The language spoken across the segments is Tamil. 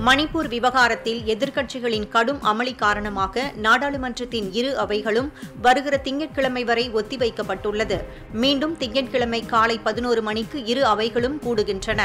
மணிப்பூர் விவகாரத்தில் எதிர்க்கட்சிகளின் கடும் அமளி காரணமாக நாடாளுமன்றத்தின் இரு அவைகளும் வருகிற திங்கட்கிழமை வரை ஒத்திவைக்கப்பட்டுள்ளது மீண்டும் திங்கட்கிழமை காலை பதினோரு மணிக்கு இரு அவைகளும் கூடுகின்றன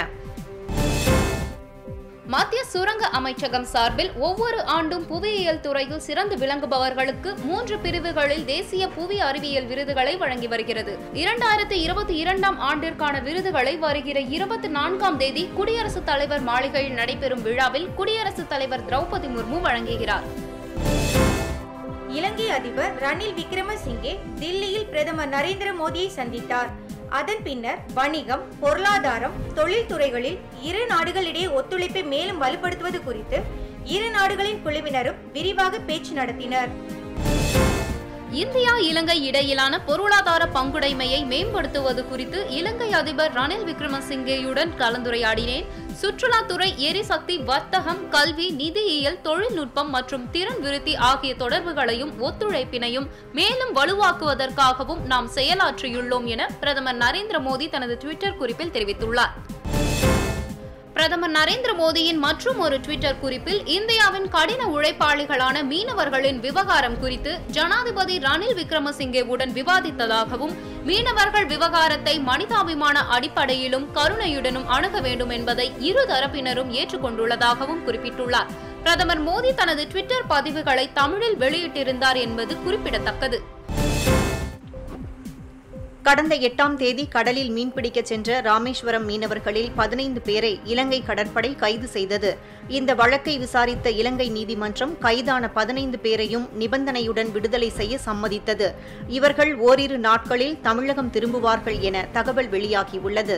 மத்திய சுரங்க அமைச்சகம் சார்பில் ஒவ்வொரு ஆண்டும் புவியியல் துறையில் சிறந்து விளங்குபவர்களுக்கு மூன்று பிரிவுகளில் தேசிய புவி அறிவியல் விருதுகளை வழங்கி வருகிறது இரண்டாயிரத்தி இருபத்தி இரண்டாம் ஆண்டிற்கான விருதுகளை வருகிற இருபத்தி நான்காம் தேதி குடியரசுத் தலைவர் மாளிகையில் நடைபெறும் விழாவில் குடியரசுத் தலைவர் திரௌபதி முர்மு வழங்குகிறார் இலங்கை அதிபர் ரணில் விக்ரமசிங்கே தில்லியில் பிரதமர் நரேந்திர மோடியை சந்தித்தார் அதன் பின்னர் வணிகம் பொருளாதாரம் தொழில்துறைகளில் இரு நாடுகளிடையே ஒத்துழைப்பை மேலும் வலுப்படுத்துவது குறித்து இரு நாடுகளின் குழுவினரும் விரிவாக பேச்சு நடத்தினர் இந்தியா இலங்கை இடையிலான பொருளாதார பங்குடைமையை மேம்படுத்துவது குறித்து இலங்கை அதிபர் ரணில் விக்ரமசிங்கேயுடன் கலந்துரையாடினேன் சுற்றுலாத்துறை எரிசக்தி வர்த்தகம் கல்வி நிதியியல் தொழில்நுட்பம் மற்றும் திறன் விருத்தி ஆகிய தொடர்புகளையும் ஒத்துழைப்பினையும் மேலும் வலுவாக்குவதற்காகவும் நாம் செயலாற்றியுள்ளோம் என பிரதமர் நரேந்திர மோடி தனது ட்விட்டர் குறிப்பில் தெரிவித்துள்ளார் பிரதமர் நரேந்திர மோடியின் மற்றும் ஒரு ட்விட்டர் குறிப்பில் இந்தியாவின் கடின உழைப்பாளிகளான மீனவர்களின் விவகாரம் குறித்து ஜனாதிபதி ரணில் விக்ரமசிங்கேவுடன் விவாதித்ததாகவும் மீனவர்கள் விவகாரத்தை மனிதாபிமான அடிப்படையிலும் கருணையுடனும் அணுக வேண்டும் என்பதை இரு தரப்பினரும் ஏற்றுக்கொண்டுள்ளதாகவும் குறிப்பிட்டுள்ளார் பிரதமர் மோடி தனது ட்விட்டர் பதிவுகளை தமிழில் வெளியிட்டிருந்தார் என்பது குறிப்பிடத்தக்கது கடந்த எட்டாம் தேதி கடலில் மீன்பிடிக்கச் சென்ற ராமேஸ்வரம் மீனவர்களில் பதினைந்து பேரை இலங்கை கடற்படை கைது செய்தது இந்த வழக்கை விசாரித்த இலங்கை நீதிமன்றம் கைதான பதினைந்து பேரையும் நிபந்தனையுடன் விடுதலை செய்ய சம்மதித்தது இவர்கள் ஓரிரு நாட்களில் தமிழகம் திரும்புவார்கள் என தகவல் வெளியாகியுள்ளது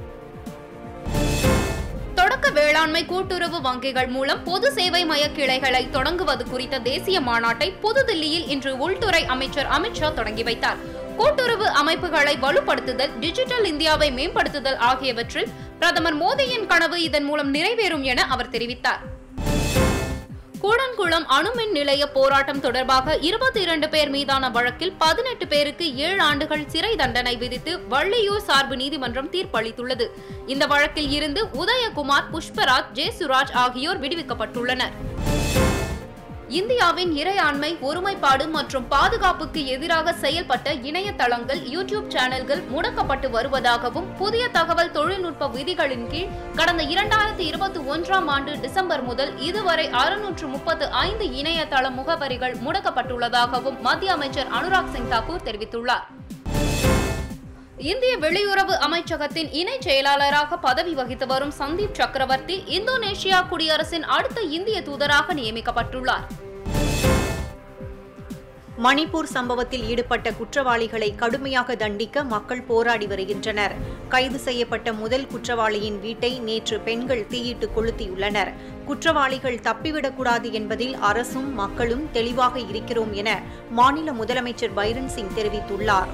தொடக்க வேளாண்மை கூட்டுறவு வங்கிகள் மூலம் பொது சேவை மைய கிளைகளை தொடங்குவது குறித்த தேசிய மாநாட்டை புதுதில்லியில் இன்று உள்துறை அமைச்சர் அமித்ஷா தொடங்கி வைத்தார் கூட்டுறவு அமைப்புகளை வலுப்படுத்துதல் டிஜிட்டல் இந்தியாவை மேம்படுத்துதல் ஆகியவற்றில் பிரதமர் மோடியின் கனவு இதன் மூலம் நிறைவேறும் என அவர் தெரிவித்தார் கூடன்குளம் அணுமின் நிலைய போராட்டம் தொடர்பாக இருபத்தி இரண்டு பேர் மீதான வழக்கில் பதினெட்டு பேருக்கு ஏழு ஆண்டுகள் சிறை தண்டனை விதித்து வள்ளியூர் சார்பு நீதிமன்றம் தீர்ப்பளித்துள்ளது இந்த வழக்கில் இருந்து உதயகுமார் புஷ்பராஜ் ஜெயசுராஜ் ஆகியோர் விடுவிக்கப்பட்டுள்ளனர் இந்தியாவின் இறையாண்மை ஒருமைப்பாடு மற்றும் பாதுகாப்புக்கு எதிராக செயல்பட்ட இணையதளங்கள் யூடியூப் சேனல்கள் முடக்கப்பட்டு வருவதாகவும் புதிய தகவல் தொழில்நுட்ப விதிகளின் கீழ் கடந்த இரண்டாயிரத்தி இருபத்தி ஒன்றாம் ஆண்டு டிசம்பர் முதல் இதுவரை அறுநூற்று முப்பத்து ஐந்து இணையதள முகவரிகள் முடக்கப்பட்டுள்ளதாகவும் மத்திய அமைச்சர் அனுராக் சிங் தாக்கூர் தெரிவித்துள்ளார் இந்திய வெளியுறவு அமைச்சகத்தின் இணை செயலாளராக பதவி வகித்து வரும் சந்தீப் சக்கரவர்த்தி இந்தோனேஷியா குடியரசின் அடுத்த இந்திய தூதராக நியமிக்கப்பட்டுள்ளார் மணிப்பூர் சம்பவத்தில் ஈடுபட்ட குற்றவாளிகளை கடுமையாக தண்டிக்க மக்கள் போராடி வருகின்றனர் கைது செய்யப்பட்ட முதல் குற்றவாளியின் வீட்டை நேற்று பெண்கள் தீயிட்டு கொளுத்தியுள்ளனர் குற்றவாளிகள் தப்பிவிடக்கூடாது என்பதில் அரசும் மக்களும் தெளிவாக இருக்கிறோம் என மாநில முதலமைச்சர் பைரன் சிங் தெரிவித்துள்ளார்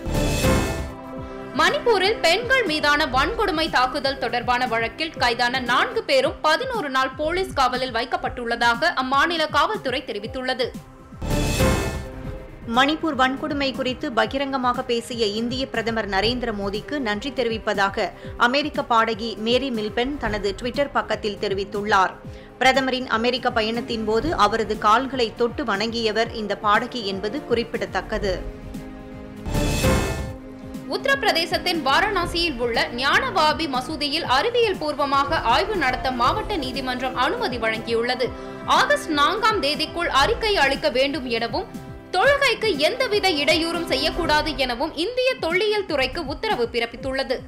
மணிப்பூரில் பெண்கள் மீதான வன்கொடுமை தாக்குதல் தொடர்பான வழக்கில் கைதான நான்கு பேரும் பதினோரு நாள் போலீஸ் காவலில் வைக்கப்பட்டுள்ளதாக அம்மாநில காவல்துறை தெரிவித்துள்ளது மணிப்பூர் வன்கொடுமை குறித்து பகிரங்கமாக பேசிய இந்திய பிரதமர் நரேந்திர மோடிக்கு நன்றி தெரிவிப்பதாக அமெரிக்க பாடகி மேரி மில்பென் தனது ட்விட்டர் பக்கத்தில் தெரிவித்துள்ளார் பிரதமரின் அமெரிக்க பயணத்தின் போது அவரது கால்களை தொட்டு வணங்கியவர் இந்த பாடகி என்பது குறிப்பிடத்தக்கது உத்தரப்பிரதேசத்தின் வாரணாசியில் உள்ள ஞானவாபி மசூதியில் அறிவியல் பூர்வமாக ஆய்வு நடத்த மாவட்ட நீதிமன்றம் அனுமதி வழங்கியுள்ளது ஆகஸ்ட் நான்காம் தேதிக்குள் அறிக்கை அளிக்க வேண்டும் எனவும் தொழுகைக்கு எந்தவித இடையூறும் செய்யக்கூடாது எனவும் இந்திய தொல்லியல் துறைக்கு உத்தரவு பிறப்பித்துள்ளது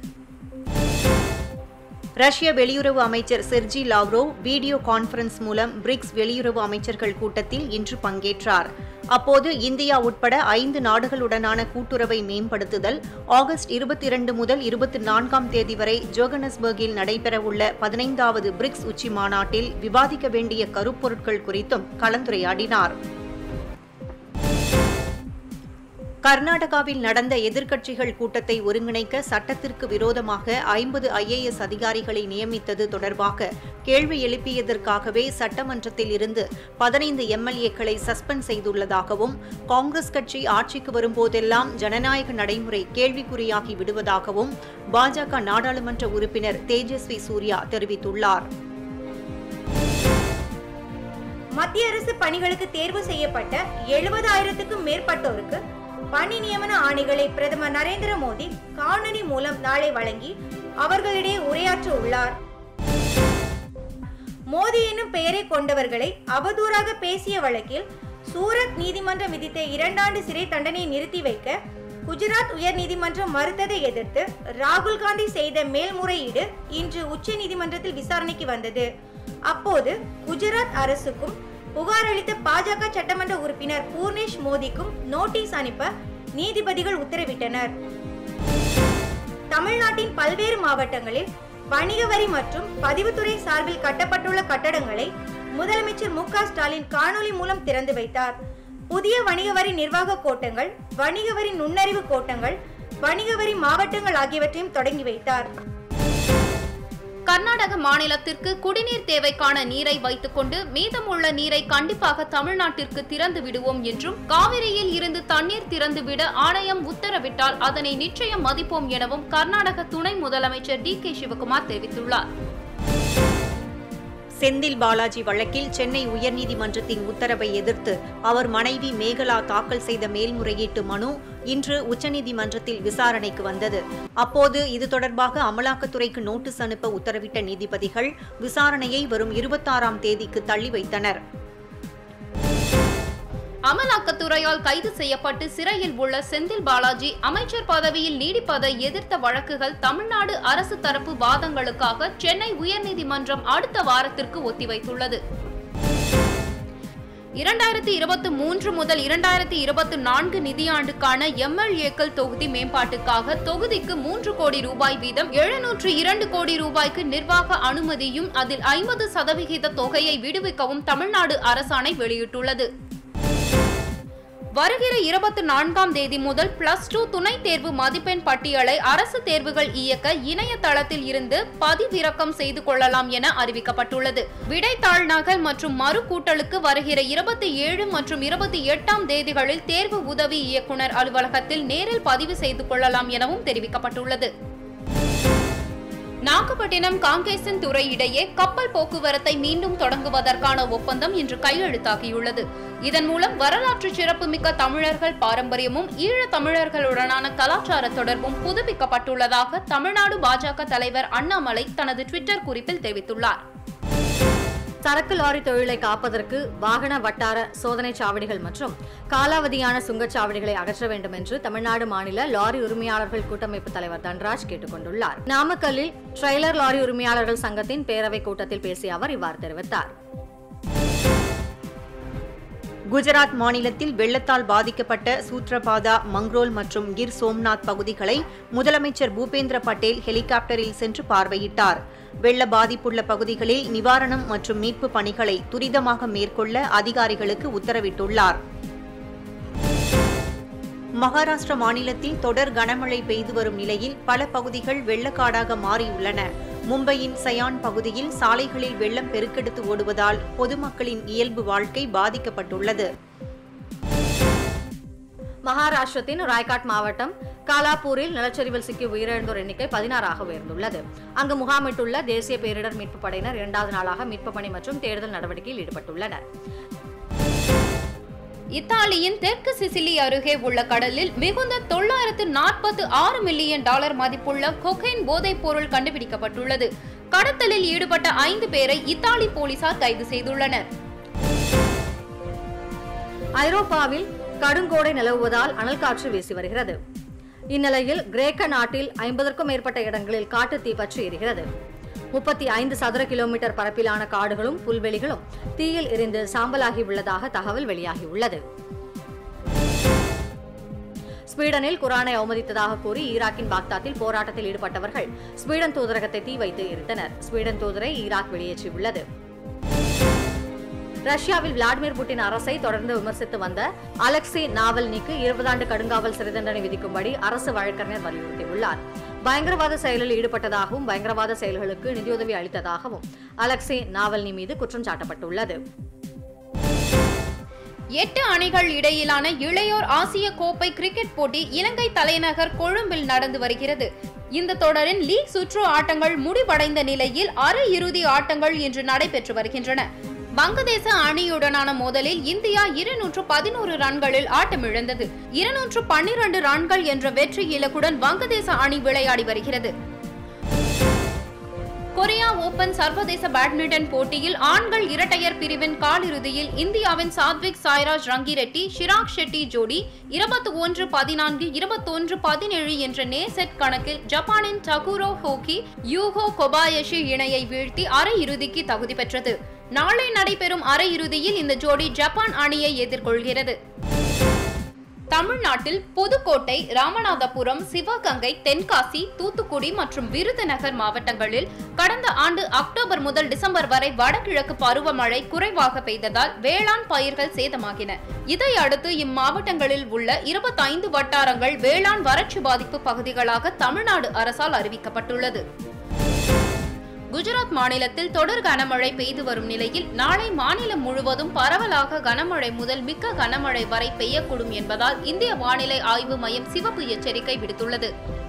ரஷ்ய வெளியுறவு அமைச்சர் செர்ஜி லாவ்ரோவ் வீடியோ கான்பரன்ஸ் மூலம் பிரிக்ஸ் வெளியுறவு அமைச்சர்கள் கூட்டத்தில் இன்று பங்கேற்றார் அப்போது இந்தியா உட்பட ஐந்து நாடுகளுடனான கூட்டுறவை மேம்படுத்துதல் ஆகஸ்ட் இருபத்தி இரண்டு முதல் இருபத்தி நான்காம் தேதி வரை ஜோகனஸ்பர்கில் நடைபெறவுள்ள பதினைந்தாவது பிரிக்ஸ் உச்சி மாநாட்டில் விவாதிக்க வேண்டிய கருப்பொருட்கள் குறித்தும் கலந்துரையாடினார் கர்நாடகாவில் நடந்த எதிர்க்கட்சிகள் கூட்டத்தை ஒருங்கிணைக்க சட்டத்திற்கு விரோதமாக ஐம்பது ஐஏஎஸ் அதிகாரிகளை நியமித்தது தொடர்பாக கேள்வி எழுப்பியதற்காகவே சட்டமன்றத்தில் இருந்து பதினைந்து எம்எல்ஏக்களை சஸ்பெண்ட் செய்துள்ளதாகவும் காங்கிரஸ் கட்சி ஆட்சிக்கு வரும்போதெல்லாம் ஜனநாயக நடைமுறை கேள்விக்குறியாகி விடுவதாகவும் பாஜக நாடாளுமன்ற உறுப்பினர் தேஜஸ்வி சூர்யா தெரிவித்துள்ளார் மத்திய அரசு பணிகளுக்கு தேர்வு செய்யப்பட்ட எழுபதாயிரத்துக்கும் மேற்பட்டோருக்கு பணி நியமன ஆணைகளை பிரதமர் நரேந்திர மோடி காணொலி மூலம் நாளை வழங்கி அவர்களிடையே உரையாற்ற உள்ளார் மோடி என்னும் பெயரை கொண்டவர்களை அவதூறாக பேசிய வழக்கில் சூரத் நீதிமன்றம் விதித்த இரண்டாண்டு சிறை தண்டனையை நிறுத்தி வைக்க குஜராத் உயர் நீதிமன்றம் மறுத்ததை எதிர்த்து ராகுல் காந்தி செய்த மேல்முறையீடு இன்று உச்ச நீதிமன்றத்தில் விசாரணைக்கு வந்தது அப்போது குஜராத் அரசுக்கும் புகார் அளித்த பாஜக சட்டமன்ற உறுப்பினர் பூர்ணேஷ் மோடிக்கும் நோட்டீஸ் அனுப்ப நீதிபதிகள் உத்தரவிட்டனர் தமிழ்நாட்டின் பல்வேறு மாவட்டங்களில் வணிக வரி மற்றும் பதிவுத்துறை சார்பில் கட்டப்பட்டுள்ள கட்டடங்களை முதலமைச்சர் மு க ஸ்டாலின் காணொலி மூலம் திறந்து வைத்தார் புதிய வணிக வரி நிர்வாக கோட்டங்கள் வணிக வரி நுண்ணறிவு கோட்டங்கள் வணிக வரி மாவட்டங்கள் ஆகியவற்றையும் தொடங்கி வைத்தார் கர்நாடக மாநிலத்திற்கு குடிநீர் தேவைக்கான நீரை வைத்துக்கொண்டு மீதமுள்ள நீரை கண்டிப்பாக தமிழ்நாட்டிற்கு திறந்து விடுவோம் என்றும் காவிரியில் இருந்து தண்ணீர் திறந்துவிட ஆணையம் உத்தரவிட்டால் அதனை நிச்சயம் மதிப்போம் எனவும் கர்நாடக துணை முதலமைச்சர் டி கே சிவகுமார் தெரிவித்துள்ளார் செந்தில் பாலாஜி வழக்கில் சென்னை உயர்நீதிமன்றத்தின் உத்தரவை எதிர்த்து அவர் மனைவி மேகலா தாக்கல் செய்த மேல்முறையீட்டு மனு இன்று உச்சநீதிமன்றத்தில் விசாரணைக்கு வந்தது அப்போது இது தொடர்பாக அமலாக்கத்துறைக்கு நோட்டீஸ் அனுப்ப உத்தரவிட்ட நீதிபதிகள் விசாரணையை வரும் இருபத்தாறாம் தேதிக்கு தள்ளி வைத்தனர் அமலாக்கத்துறையால் கைது செய்யப்பட்டு சிறையில் உள்ள செந்தில் பாலாஜி அமைச்சர் பதவியில் நீடிப்பதை எதிர்த்த வழக்குகள் தமிழ்நாடு அரசு தரப்பு வாதங்களுக்காக சென்னை உயர்நீதிமன்றம் அடுத்த வாரத்திற்கு ஒத்திவைத்துள்ளது இரண்டாயிரத்தி இருபத்தி மூன்று முதல் இரண்டாயிரத்தி இருபத்தி நான்கு நிதியாண்டுக்கான எம்எல்ஏக்கள் தொகுதி மேம்பாட்டுக்காக தொகுதிக்கு மூன்று கோடி ரூபாய் வீதம் எழுநூற்று இரண்டு கோடி ரூபாய்க்கு நிர்வாக அனுமதியும் அதில் ஐம்பது சதவிகித தொகையை விடுவிக்கவும் தமிழ்நாடு அரசாணை வெளியிட்டுள்ளது வருகிற இருபத்தி நான்காம் தேதி முதல் பிளஸ் டூ துணைத் தேர்வு மதிப்பெண் பட்டியலை அரசு தேர்வுகள் இயக்க இணையதளத்தில் இருந்து பதிவிறக்கம் செய்து கொள்ளலாம் என அறிவிக்கப்பட்டுள்ளது விடைத்தாள் நகல் மற்றும் மறு கூட்டலுக்கு வருகிற இருபத்தி ஏழு மற்றும் இருபத்தி எட்டாம் தேதிகளில் தேர்வு உதவி இயக்குனர் அலுவலகத்தில் நேரில் பதிவு செய்து கொள்ளலாம் எனவும் தெரிவிக்கப்பட்டுள்ளது நாகப்பட்டினம் காங்கேசன் துறை இடையே கப்பல் போக்குவரத்தை மீண்டும் தொடங்குவதற்கான ஒப்பந்தம் இன்று கையெழுத்தாகியுள்ளது இதன் மூலம் வரலாற்று சிறப்புமிக்க தமிழர்கள் பாரம்பரியமும் ஈழத் தமிழர்களுடனான கலாச்சார தொடர்பும் புதுப்பிக்கப்பட்டுள்ளதாக தமிழ்நாடு பாஜக தலைவர் அண்ணாமலை தனது ட்விட்டர் குறிப்பில் தெரிவித்துள்ளார் சரக்கு லாரி தொழிலை காப்பதற்கு வாகன வட்டார சோதனை சாவடிகள் மற்றும் காலாவதியான சுங்கச்சாவடிகளை அகற்ற வேண்டும் என்று தமிழ்நாடு மாநில லாரி உரிமையாளர்கள் கூட்டமைப்பு தலைவர் தன்ராஜ் கேட்டுக் கொண்டுள்ளார் நாமக்கல்லில் ட்ரெய்லர் லாரி உரிமையாளர்கள் சங்கத்தின் பேரவைக் கூட்டத்தில் பேசிய அவர் இவ்வாறு தெரிவித்தார் குஜராத் மாநிலத்தில் வெள்ளத்தால் பாதிக்கப்பட்ட சூத்ரபாதா மங்ரோல் மற்றும் கிர் சோம்நாத் பகுதிகளை முதலமைச்சர் பூபேந்திர பட்டேல் ஹெலிகாப்டரில் சென்று பார்வையிட்டார் வெள்ள பாதிப்புள்ள பகுதிகளில் நிவாரணம் மற்றும் மீட்பு பணிகளை துரிதமாக மேற்கொள்ள அதிகாரிகளுக்கு உத்தரவிட்டுள்ளார் மகாராஷ்டிர மாநிலத்தில் தொடர் கனமழை பெய்து வரும் நிலையில் பல பகுதிகள் வெள்ளக்காடாக மாறியுள்ளன மும்பையின் சயான் பகுதியில் சாலைகளில் வெள்ளம் பெருக்கெடுத்து ஓடுவதால் பொதுமக்களின் இயல்பு வாழ்க்கை பாதிக்கப்பட்டுள்ளது மகாராஷ்டிரத்தின் ராய்காட் மாவட்டம் காலாப்பூரில் நிலச்சரிவில் சிக்கி உயிரிழந்தோர் எண்ணிக்கை பதினாறாக உயர்ந்துள்ளது அங்கு முகாமிட்டுள்ள தேசிய பேரிடர் மீட்புப் படையினர் இரண்டாவது நாளாக மீட்புப் பணி மற்றும் தேடுதல் நடவடிக்கையில் ஈடுபட்டுள்ளனர் இத்தாலியின் தெற்கு சிசிலி அருகே உள்ள கடலில் மிகுந்த தொள்ளாயிரத்து நாற்பத்து ஆறு மில்லியன் டாலர் மதிப்புள்ள கொகைன் போதைப் பொருள் கண்டுபிடிக்கப்பட்டுள்ளது கடத்தலில் ஈடுபட்ட ஐந்து பேரை இத்தாலி போலீசார் கைது செய்துள்ளனர் ஐரோப்பாவில் கடுங்கோடை நிலவுவதால் அனல் காற்று வீசி வருகிறது இந்நிலையில் கிரேக்க நாட்டில் ஐம்பதற்கும் மேற்பட்ட இடங்களில் காட்டு தீ பற்றி எரிகிறது முப்பத்தி ஐந்து சதுர கிலோமீட்டர் பரப்பிலான காடுகளும் புல்வெளிகளும் தீயில் எரிந்து சாம்பலாகி உள்ளதாக தகவல் வெளியாகியுள்ளது ஸ்வீடனில் குரானை அவமதித்ததாக கூறி ஈராக்கின் பாக்தாத்தில் போராட்டத்தில் ஈடுபட்டவர்கள் ஸ்வீடன் தூதரகத்தை தீ வைத்து எரித்தனர் ஸ்வீடன் தூதரை ஈராக் வெளியேற்றியுள்ளது ரஷ்யாவில் விளாடிமிர் புட்டின் அரசை தொடர்ந்து விமர்சித்து வந்த அலெக்சி நாவல்னிக்கு இருபது ஆண்டு கடுங்காவல் சிறை தண்டனை விதிக்கும்படி அரசு வழக்கறிஞர் வலியுறுத்தியுள்ளார் பயங்கரவாத செயலில் ஈடுபட்டதாகவும் பயங்கரவாத செயல்களுக்கு நிதியுதவி அளித்ததாகவும் அலெக்சி நாவல்னி மீது குற்றம் சாட்டப்பட்டுள்ளது எட்டு அணிகள் இடையிலான இளையோர் ஆசிய கோப்பை கிரிக்கெட் போட்டி இலங்கை தலைநகர் கொழும்பில் நடந்து வருகிறது இந்த தொடரின் லீக் சுற்று ஆட்டங்கள் முடிவடைந்த நிலையில் அரை இறுதி ஆட்டங்கள் இன்று நடைபெற்று வருகின்றன வங்கதேச அணியுடனான மோதலில் இந்தியா இருநூற்று பதினோரு ரன்களில் ஆட்டமிழந்தது இருநூற்று பன்னிரண்டு ரன்கள் என்ற வெற்றி இலக்குடன் வங்கதேச அணி விளையாடி வருகிறது கொரியா ஓபன் சர்வதேச பேட்மிண்டன் போட்டியில் ஆண்கள் இரட்டையர் பிரிவின் காலிறுதியில் இந்தியாவின் சாத்விக் சாய்ராஜ் ரங்கிரெட்டி ஷிராக் ஷெட்டி ஜோடி இருபத்தி ஒன்று பதினான்கு இருபத்தொன்று பதினேழு என்ற நே செட் கணக்கில் ஜப்பானின் டகுரோ ஹோக்கி யூகோ கொபாயஷி இணையை வீழ்த்தி அரையிறுதிக்கு தகுதி பெற்றது நாளை நடைபெறும் அரையிறுதியில் இந்த ஜோடி ஜப்பான் அணியை எதிர்கொள்கிறது தமிழ்நாட்டில் புதுக்கோட்டை ராமநாதபுரம் சிவகங்கை தென்காசி தூத்துக்குடி மற்றும் விருதுநகர் மாவட்டங்களில் கடந்த ஆண்டு அக்டோபர் முதல் டிசம்பர் வரை வடகிழக்கு பருவமழை குறைவாக பெய்ததால் வேளாண் பயிர்கள் சேதமாகின இதையடுத்து இம்மாவட்டங்களில் உள்ள இருபத்தைந்து வட்டாரங்கள் வேளாண் வறட்சி பாதிப்பு பகுதிகளாக தமிழ்நாடு அரசால் அறிவிக்கப்பட்டுள்ளது குஜராத் மாநிலத்தில் தொடர் கனமழை பெய்து வரும் நிலையில் நாளை மாநிலம் முழுவதும் பரவலாக கனமழை முதல் மிக்க கனமழை வரை பெய்யக்கூடும் என்பதால் இந்திய வானிலை ஆய்வு மையம் சிவப்பு எச்சரிக்கை விடுத்துள்ளது